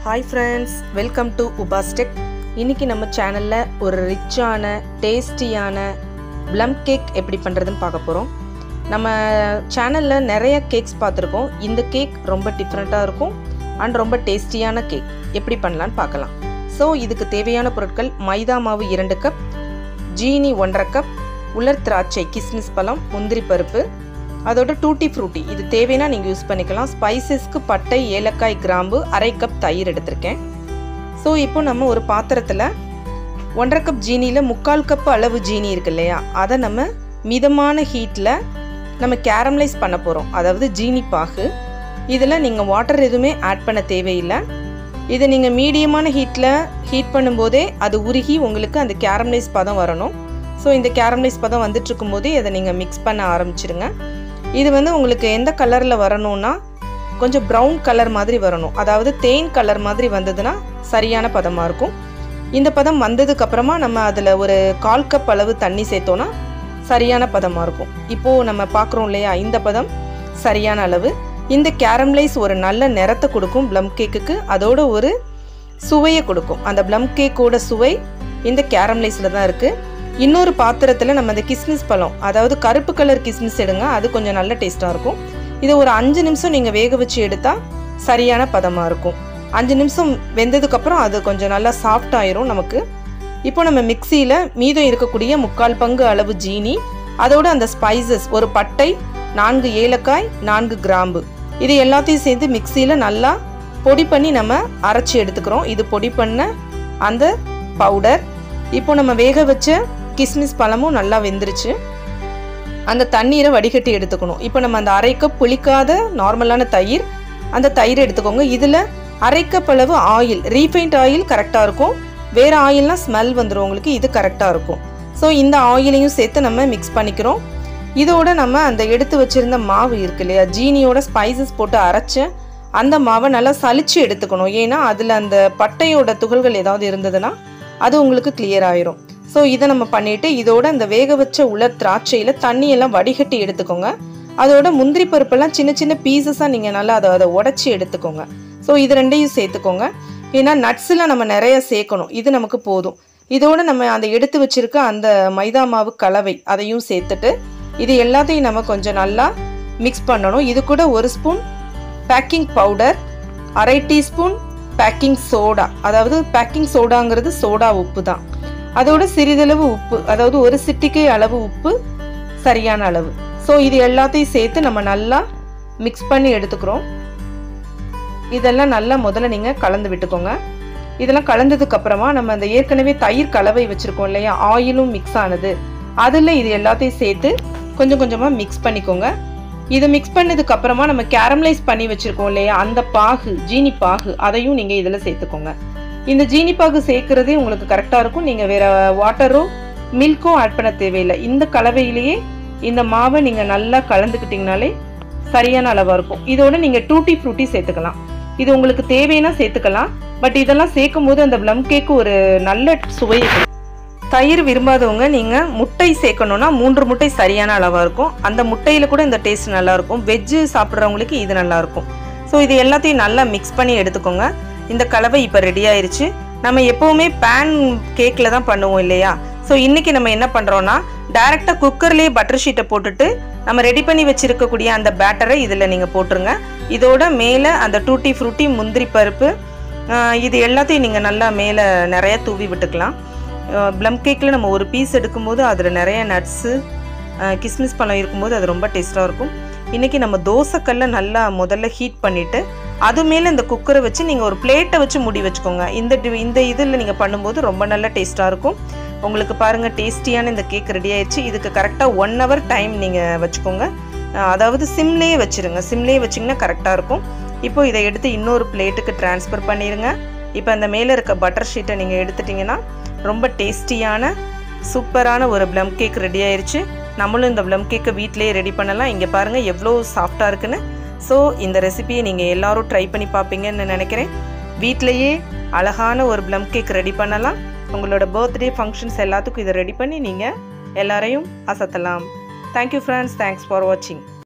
hi friends welcome to உபாஸ்டெக் இன்னைக்கு நம்ம சேனலில் ஒரு ரிச்சான டேஸ்டியான ப்ளம் கேக் எப்படி பண்ணுறதுன்னு பார்க்க போகிறோம் நம்ம சேனலில் நிறைய கேக்ஸ் பார்த்துருக்கோம் இந்த கேக் ரொம்ப டிஃப்ரெண்ட்டாக இருக்கும் அண்ட் ரொம்ப டேஸ்டியான கேக் எப்படி பண்ணலான்னு பார்க்கலாம் ஸோ இதுக்கு தேவையான பொருட்கள் மைதா மாவு இரண்டு கப் ஜீனி ஒன்றரை கப் உலர் திராட்சை கிஸ்மிஸ் பழம் முந்திரி பருப்பு அதோட டூட்டி ஃப்ரூட்டி இது தேவைன்னா நீங்கள் யூஸ் பண்ணிக்கலாம் ஸ்பைசஸ்க்கு பட்டை ஏலக்காய் கிராம்பு அரை கப் தயிர் எடுத்திருக்கேன் ஸோ இப்போ நம்ம ஒரு பாத்திரத்தில் ஒன்றரை கப் ஜீனியில் முக்கால் கப் அளவு ஜீனி இருக்கு இல்லையா அதை நம்ம மிதமான ஹீட்டில் நம்ம கேரமலைஸ் பண்ண போகிறோம் அதாவது ஜீனி பாகு இதில் நீங்கள் வாட்டர் எதுவுமே ஆட் பண்ண தேவையில்லை இதை நீங்கள் மீடியமான ஹீட்டில் ஹீட் பண்ணும்போதே அது உருகி உங்களுக்கு அந்த கேரமலைஸ் பதம் வரணும் ஸோ இந்த கேரமலைஸ் பதம் வந்துட்டு இருக்கும்போதே அதை நீங்கள் மிக்ஸ் பண்ண ஆரம்பிச்சிடுங்க இது வந்து உங்களுக்கு எந்த கலரில் வரணும்னா கொஞ்சம் ப்ரௌன் கலர் மாதிரி வரணும் அதாவது தேன் கலர் மாதிரி வந்ததுன்னா சரியான பதமாக இருக்கும் இந்த பதம் வந்ததுக்கப்புறமா நம்ம அதில் ஒரு கால் கப் அளவு தண்ணி சேர்த்தோன்னா சரியான பதமாக இருக்கும் இப்போது நம்ம பார்க்குறோம் இல்லையா இந்த பதம் சரியான அளவு இந்த கேரமலைஸ் ஒரு நல்ல நிறத்தை கொடுக்கும் ப்ளம் கேக்குக்கு அதோட ஒரு சுவையை கொடுக்கும் அந்த ப்ளம் கேக்கோட சுவை இந்த கேரமலைஸில் தான் இருக்குது இன்னொரு பாத்திரத்தில் நம்ம அந்த கிஸ்மிஸ் பழம் அதாவது கருப்பு கலர் கிஸ்மிஸ் எடுங்க அது கொஞ்சம் நல்ல டேஸ்ட்டாக இருக்கும் இதை ஒரு அஞ்சு நிமிஷம் நீங்கள் வேக வச்சு எடுத்தால் சரியான பதமாக இருக்கும் அஞ்சு நிமிஷம் வெந்ததுக்கப்புறம் அது கொஞ்சம் நல்லா சாஃப்ட் ஆயிரும் நமக்கு இப்போ நம்ம மிக்சியில் மீதம் இருக்கக்கூடிய முக்கால் பங்கு அளவு ஜீனி அதோட அந்த ஸ்பைசஸ் ஒரு பட்டை நான்கு ஏலக்காய் நான்கு கிராம்பு இது எல்லாத்தையும் சேர்த்து மிக்சியில் நல்லா பொடி பண்ணி நம்ம அரைச்சி எடுத்துக்கிறோம் இது பொடி பண்ண அந்த பவுடர் இப்போ நம்ம வேக வச்ச கிஸ்மிஸ் பழமும் நல்லா வெந்துருச்சு அந்த தண்ணீரை வடிகட்டி எடுத்துக்கணும் இப்போ நம்ம அந்த அரை கப் புளிக்காத நார்மலான தயிர் அந்த தயிர் எடுத்துக்கோங்க இதில் அரை கப் அளவு ஆயில் ரீஃபைண்ட் ஆயில் கரெக்டாக இருக்கும் வேறு ஆயில்னால் ஸ்மெல் வந்துடும் உங்களுக்கு இது கரெக்டாக இருக்கும் ஸோ இந்த ஆயிலையும் சேர்த்து நம்ம மிக்ஸ் பண்ணிக்கிறோம் இதோட நம்ம அந்த எடுத்து வச்சிருந்த மாவு இருக்கு இல்லையா ஜீனியோட ஸ்பைசஸ் போட்டு அரைச்ச அந்த மாவை நல்லா சலிச்சு எடுத்துக்கணும் ஏன்னா அதில் அந்த பட்டையோட துகள்கள் ஏதாவது இருந்ததுன்னா அது உங்களுக்கு கிளியர் ஆயிரும் ஸோ இதை நம்ம பண்ணிட்டு இதோட அந்த வேக வச்ச உலர் திராட்சையில் தண்ணியெல்லாம் வடிகட்டி எடுத்துக்கோங்க அதோட முந்திரி பருப்பெல்லாம் சின்ன சின்ன பீசஸாக நீங்கள் நல்லா அதை அதை உடச்சி எடுத்துக்கோங்க ஸோ இது ரெண்டையும் சேர்த்துக்கோங்க ஏன்னா நட்ஸில் நம்ம நிறைய சேர்க்கணும் இது நமக்கு போதும் இதோட நம்ம அந்த எடுத்து வச்சிருக்க அந்த மைதா மாவு கலவை அதையும் சேர்த்துட்டு இது எல்லாத்தையும் நம்ம கொஞ்சம் நல்லா மிக்ஸ் பண்ணணும் இது கூட ஒரு ஸ்பூன் பேக்கிங் பவுடர் அரை டீஸ்பூன் பேக்கிங் சோடா அதாவது பேக்கிங் சோடாங்கிறது சோடா உப்பு தான் அதோட சிறிதளவு உப்பு அதாவது ஒரு சிட்டிக்கை அளவு உப்பு சரியான அளவு ஸோ இது எல்லாத்தையும் சேர்த்து நம்ம நல்லா மிக்ஸ் பண்ணி எடுத்துக்கிறோம் இதெல்லாம் நல்லா முதல்ல நீங்கள் கலந்து விட்டுக்கோங்க இதெல்லாம் கலந்ததுக்கு அப்புறமா நம்ம அந்த ஏற்கனவே தயிர் கலவை வச்சுருக்கோம் இல்லையா ஆயிலும் மிக்ஸ் ஆனது அதில் இது எல்லாத்தையும் சேர்த்து கொஞ்சம் கொஞ்சமாக மிக்ஸ் பண்ணிக்கோங்க இதை மிக்ஸ் பண்ணதுக்கு அப்புறமா நம்ம கேரமலைஸ் பண்ணி வச்சுருக்கோம் இல்லையா அந்த பாகு ஜீனி பாகு அதையும் நீங்கள் இதில் சேர்த்துக்கோங்க இந்த ஜீனி பாகு சேர்க்குறதே உங்களுக்கு கரெக்டாக இருக்கும் நீங்கள் வேறு வாட்டரோ மில்க்கோ ஆட் பண்ண தேவையில்லை இந்த கலவையிலேயே இந்த மாவை நீங்கள் நல்லா கலந்துக்கிட்டிங்கனாலே சரியான அளவாக இருக்கும் இதோட நீங்கள் டூட்டி ஃப்ரூட்டி சேர்த்துக்கலாம் இது உங்களுக்கு தேவைன்னா சேர்த்துக்கலாம் பட் இதெல்லாம் சேர்க்கும் போது அந்த ப்ளம் கேக்கு ஒரு நல்ல சுவை தயிர் விரும்பாதவங்க நீங்கள் முட்டை சேர்க்கணுன்னா மூன்று முட்டை சரியான அளவாக இருக்கும் அந்த முட்டையில் கூட இந்த டேஸ்ட் நல்லாயிருக்கும் வெஜ்ஜு சாப்பிட்றவங்களுக்கு இது நல்லாயிருக்கும் ஸோ இது எல்லாத்தையும் நல்லா மிக்ஸ் பண்ணி எடுத்துக்கோங்க இந்த கலவை இப்போ ரெடி ஆயிருச்சு நம்ம எப்போவுமே பேன் கேக்கில் தான் பண்ணுவோம் இல்லையா ஸோ இன்றைக்கி நம்ம என்ன பண்ணுறோன்னா டேரெக்டாக குக்கர்லேயே பட்டர் ஷீட்டை போட்டுட்டு நம்ம ரெடி பண்ணி வச்சுருக்கக்கூடிய அந்த பேட்டரை இதில் நீங்கள் போட்டுருங்க இதோட மேலே அந்த டூட்டி ஃப்ரூட்டி முந்திரி பருப்பு இது எல்லாத்தையும் நீங்கள் நல்லா மேலே நிறைய தூவி விட்டுக்கலாம் ப்ளம் கேக்கில் நம்ம ஒரு பீஸ் எடுக்கும்போது அதில் நிறைய நட்ஸு கிஸ்மிஸ் பழம் இருக்கும்போது அது ரொம்ப டேஸ்ட்டாக இருக்கும் இன்றைக்கி நம்ம தோசைக்கல்ல நல்லா முதல்ல ஹீட் பண்ணிவிட்டு அது மேலே இந்த குக்கரை வச்சு நீங்கள் ஒரு பிளேட்டை வச்சு மூடி வச்சுக்கோங்க இந்த இந்த இதில் நீங்கள் பண்ணும்போது ரொம்ப நல்ல டேஸ்ட்டாக இருக்கும் உங்களுக்கு பாருங்கள் டேஸ்டியான இந்த கேக் ரெடி ஆயிடுச்சு இதுக்கு கரெக்டாக ஒன் ஹவர் டைம் நீங்கள் வச்சுக்கோங்க அதாவது சிம்லேயே வச்சுருங்க சிம்லேயே வச்சிங்கன்னா கரெக்டாக இருக்கும் இப்போ இதை எடுத்து இன்னொரு பிளேட்டுக்கு ட்ரான்ஸ்ஃபர் பண்ணிடுங்க இப்போ அந்த மேலே இருக்க பட்டர் ஷீட்டை நீங்கள் எடுத்துட்டிங்கன்னா ரொம்ப டேஸ்டியான சூப்பரான ஒரு ப்ளம் கேக் ரெடி ஆயிடுச்சு நம்மளும் இந்த ப்ளம் கேக்கை வீட்டிலேயே ரெடி பண்ணலாம் இங்கே பாருங்கள் எவ்வளோ சாஃப்டாக இருக்குன்னு ஸோ இந்த ரெசிபியை நீங்கள் எல்லோரும் ட்ரை பண்ணி பார்ப்பீங்கன்னு நினைக்கிறேன் வீட்டிலையே அழகான ஒரு ப்ளம் கேக் ரெடி பண்ணலாம் உங்களோட பர்த்டே ஃபங்க்ஷன்ஸ் எல்லாத்துக்கும் இதை ரெடி பண்ணி நீங்கள் எல்லாரையும் அசத்தலாம் தேங்க்யூ ஃப்ரெண்ட்ஸ் தேங்க்ஸ் ஃபார் வாட்சிங்